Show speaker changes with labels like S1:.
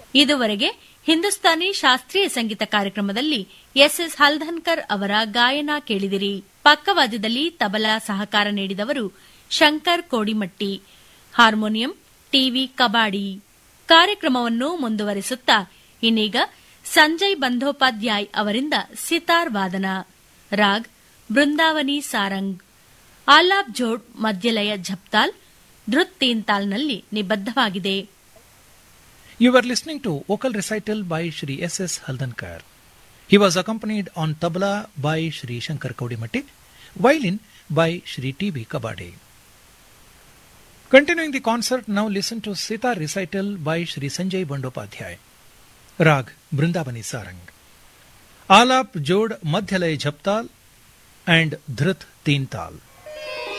S1: ಇದುವರೆಗೆ ಹಿಂದೂಸ್ತಾನಿ ಶಾಸ್ತ್ರೀಯ ಸಂಗೀತ ಕಾರ್ಯಕ್ರಮದಲ್ಲಿ ಎಸ್ಎಸ್ ಹಲ್ಧನ್ಕರ್ ಅವರ ಗಾಯನ ಕೇಳಿದಿರಿ ಪಕ್ಕವಾದ್ಯದಲ್ಲಿ ತಬಲಾ ಸಹಕಾರ ನೀಡಿದವರು ಶಂಕರ್ ಕೋಡಿಮಟ್ಟಿ ಹಾರ್ಮೋನಿಯಂ ಟಿವಿ ಕಬಾಡಿ ಕಾರ್ಯಕ್ರಮವನ್ನು ಮುಂದುವರಿಸುತ್ತಾ ಇನ್ನೀಗ ಸಂಜಯ್ ಬಂಧೋಪಾಧ್ಯಾಯ್ ಅವರಿಂದ ಸಿತಾರ್ ವಾದನ raag ಬೃಂದಾವನಿ Sarang alaap ಜೋಡ್ ಮಧ್ಯಲಯ ಝಪ್ತಾಲ್ ಧೃತ್ ತೀನ್ತಾಲ್ನಲ್ಲಿ ನಿಬದ್ಧವಾಗಿದೆ
S2: You were listening to vocal recital by Shri S.S. Haldankar. He was accompanied on tabla by Shri Shankar Kaudimatti, violin by Shri T.B. Kabade. Continuing the concert, now listen to sitar recital by Shri Sanjay Bandopadhyay. Rag Brindavani Sarang. Alap Jod Madhyalay Jhaptal and Dhrit Teental.